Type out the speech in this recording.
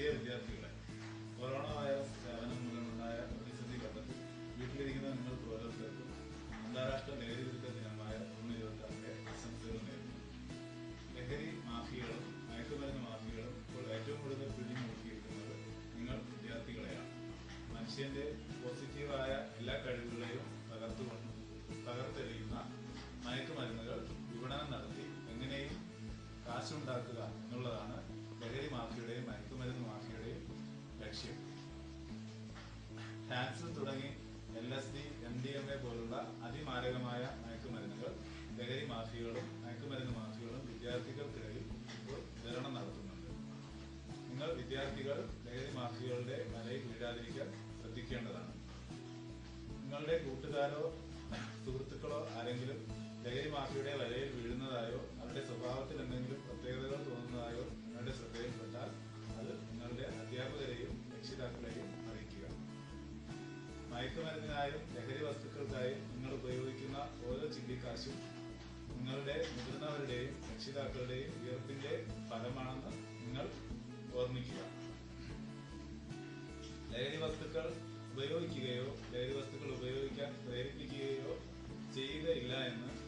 പ്രിയ വിദ്യാർത്ഥികളെ corona virus വ്യാപനം മൂലമുണ്ടായ പ്രതിസന്ധി ഘട്ടത്തിൽ വീട്ടിലിരിക്കുന്ന നിങ്ങൾക്ക് ഓരോരുത്തർക്കും അന്താരാഷ്ട്ര ലഹരി വിരുദ്ധ ദിനമായ ജൂൺ ഇരുപത്തി ആറിന്റെ ആശംസകൾ നേരുന്നു ലഹരി മാഫിയകളും മയക്കുമരുന്ന് മാഫിയകളും ഇപ്പോൾ ഏറ്റവും കൂടുതൽ പിടിമുറുക്കിയിരിക്കുന്നത് നിങ്ങൾ വിദ്യാർത്ഥികളെയാണ് മനുഷ്യന്റെ പോസിറ്റീവായ എല്ലാ കഴിവുകളെയും തകർത്തുകൊണ്ട് തകർത്തെറിയുന്ന മയക്കുമരുന്നുകൾ വിപണനം നടത്തി എങ്ങനെയും കാശുണ്ടാക്കുക എന്നുള്ളതാണ് ലഹരി മാഫിയുടെയും മയക്കുമരുന്ന് മാഫിയുടെയും ലക്ഷ്യം ഹാൻസിൽ തുടങ്ങി L S D M D M A പോലുള്ള അതിമാരകമായ മയക്കുമരുന്നുകൾ ലഹരി മാഫിയകളും മയക്കുമരുന്ന് മാഫിയകളും വിദ്യാർത്ഥികൾക്കിടയിൽ ഇപ്പോൾ വിതരണം നടത്തുന്നുണ്ട് നിങ്ങൾ വിദ്യാർത്ഥികൾ ലഹരി മാഫിയകളുടെ വലയിൽ വീഴാതിരിക്കാൻ ശ്രദ്ധിക്കേണ്ടതാണ് നിങ്ങളുടെ കൂട്ടുകാരോ സുഹൃത്തുക്കളോ ആരെങ്കിലും ലഹരി മാഫിയുടെ വലയിൽ വീഴുന്നതായോ അവരുടെ സ്വഭാവത്തിൽ എന്തെങ്കിലും പ്രത്യേകതകൾ തോന്നുന്നതായോ നിങ്ങളുടെ ശ്രദ്ധയിൽപ്പെട്ടാൽ അത് നിങ്ങളുടെ അധ്യാപകരെയും രക്ഷിതാക്കളെയും അറിയിക്കുക മയക്കുമരുന്നിനായും ലഹരി വസ്തുക്കൾക്കായും നിങ്ങൾ ഉപയോഗിക്കുന്ന ഓരോ ചില്ലിക്കാശും നിങ്ങളുടെ മുതിർന്നവരുടെയും രക്ഷിതാക്കളുടെയും വിയർപ്പിന്റെ ഫലമാണെന്ന് നിങ്ങൾ ഓർമ്മിക്കുക ലഹരി വസ്തുക്കൾ ഉപയോഗിക്കുകയോ ലഹരി വസ്തുക്കൾ ഉപയോഗിക്കാൻ പ്രേരിപ്പിക്കുകയോ ചെയ്യുകയില്ല എന്ന്